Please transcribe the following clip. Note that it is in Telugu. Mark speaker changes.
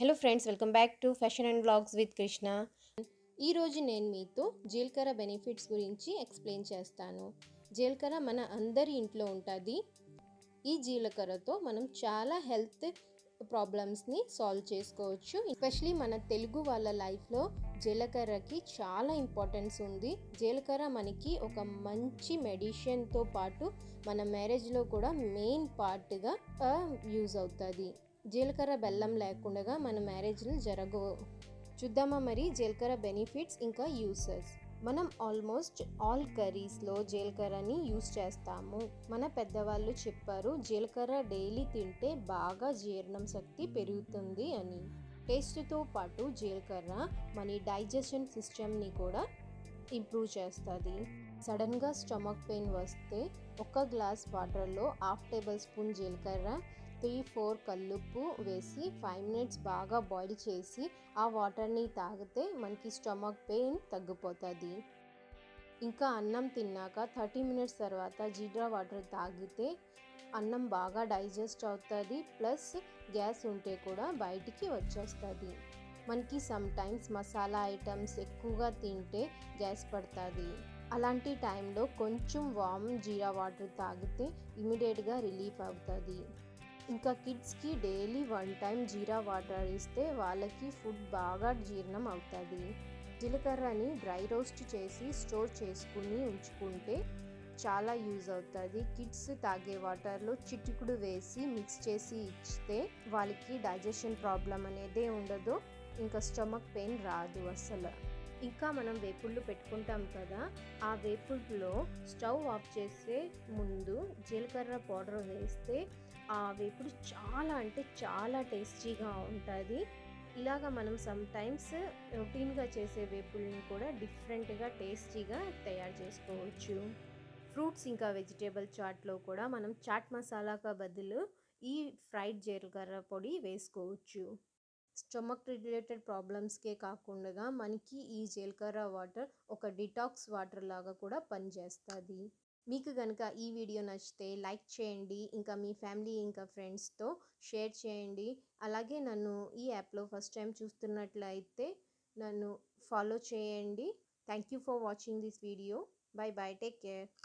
Speaker 1: hello friends welcome back to fashion and blogs with Krishna ఈరోజు నేను మీతో జీలకర్ర బెనిఫిట్స్ గురించి ఎక్స్ప్లెయిన్ చేస్తాను జీలకర్ర మన అందరి ఇంట్లో ఉంటుంది ఈ జీలకర్రతో మనం చాలా హెల్త్ ప్రాబ్లమ్స్ని సాల్వ్ చేసుకోవచ్చు ఎస్పెషలీ మన తెలుగు వాళ్ళ లైఫ్లో జీలకర్రకి చాలా ఇంపార్టెన్స్ ఉంది జీలకర్ర మనకి ఒక మంచి మెడిసిన్తో పాటు మన మ్యారేజ్లో కూడా మెయిన్ పార్ట్గా యూజ్ అవుతుంది జీలకర్ర బెల్లం లేకుండా మన మ్యారేజ్లు జరగవు చూద్దామా మరి జీలకర్ర బెనిఫిట్స్ ఇంకా యూసెస్ మనం ఆల్మోస్ట్ ఆల్ కర్రీస్లో జీలకర్రని యూస్ చేస్తాము మన పెద్దవాళ్ళు చెప్పారు జీలకర్ర డైలీ తింటే బాగా జీర్ణం శక్తి పెరుగుతుంది అని టేస్ట్తో పాటు జీలకర్ర మన డైజెషన్ సిస్టమ్ని కూడా ఇంప్రూవ్ చేస్తుంది సడన్గా స్టమక్ పెయిన్ వస్తే ఒక గ్లాస్ వాటర్లో హాఫ్ టేబుల్ స్పూన్ జీలకర్ర త్రీ ఫోర్ కల్లుప్పు వేసి ఫైవ్ మినిట్స్ బాగా బాయిల్ చేసి ఆ వాటర్ని తాగితే మనకి స్టమక్ పెయిన్ తగ్గిపోతుంది ఇంకా అన్నం తిన్నాక థర్టీ మినిట్స్ తర్వాత జీరా వాటర్ తాగితే అన్నం బాగా డైజెస్ట్ అవుతుంది ప్లస్ గ్యాస్ ఉంటే కూడా బయటికి వచ్చేస్తుంది మనకి సమ్ టైమ్స్ మసాలా ఐటమ్స్ ఎక్కువగా తింటే గ్యాస్ పడుతుంది అలాంటి టైంలో కొంచెం వామ్ జీరా వాటర్ తాగితే ఇమీడియట్గా రిలీఫ్ అవుతుంది ఇంకా కిడ్స్కి daily one time jeera water ఇస్తే వాళ్ళకి ఫుడ్ బాగా జీర్ణం అవుతుంది జీలకర్రని డ్రై రోస్ట్ చేసి స్టోర్ చేసుకుని ఉంచుకుంటే చాలా యూజ్ అవుతుంది కిడ్స్ తాగే వాటర్లో చిటికుడు వేసి మిక్స్ చేసి ఇస్తే వాళ్ళకి డైజెషన్ ప్రాబ్లం అనేదే ఉండదు ఇంకా స్టమక్ పెయిన్ రాదు అసలు ఇంకా మనం వేపుళ్ళు పెట్టుకుంటాం కదా ఆ వేపుల్లో స్టవ్ ఆఫ్ చేసే ముందు జీలకర్ర పౌడర్ వేస్తే ఆ వేపుడు చాలా అంటే చాలా టేస్టీగా ఉంటుంది ఇలాగ మనం సమ్ టైమ్స్ రొటీన్గా చేసే వేపుల్ని కూడా డిఫరెంట్గా టేస్టీగా తయారు చేసుకోవచ్చు ఫ్రూట్స్ ఇంకా వెజిటేబుల్ చాట్లో కూడా మనం చాట్ మసాలాకు బదులు ఈ ఫ్రైడ్ జీలకర్ర పొడి వేసుకోవచ్చు స్టమక్ రిలేటెడ్ ప్రాబ్లమ్స్కే కాకుండా మనకి ఈ జీలకర్ర వాటర్ ఒక డిటాక్స్ వాటర్ లాగా కూడా పనిచేస్తుంది మీకు కనుక ఈ వీడియో నచ్చితే లైక్ చేయండి ఇంకా మీ ఫ్యామిలీ ఇంకా ఫ్రెండ్స్తో షేర్ చేయండి అలాగే నన్ను ఈ యాప్లో ఫస్ట్ టైం చూస్తున్నట్లయితే నన్ను ఫాలో చేయండి thank you for watching this video bye bye take care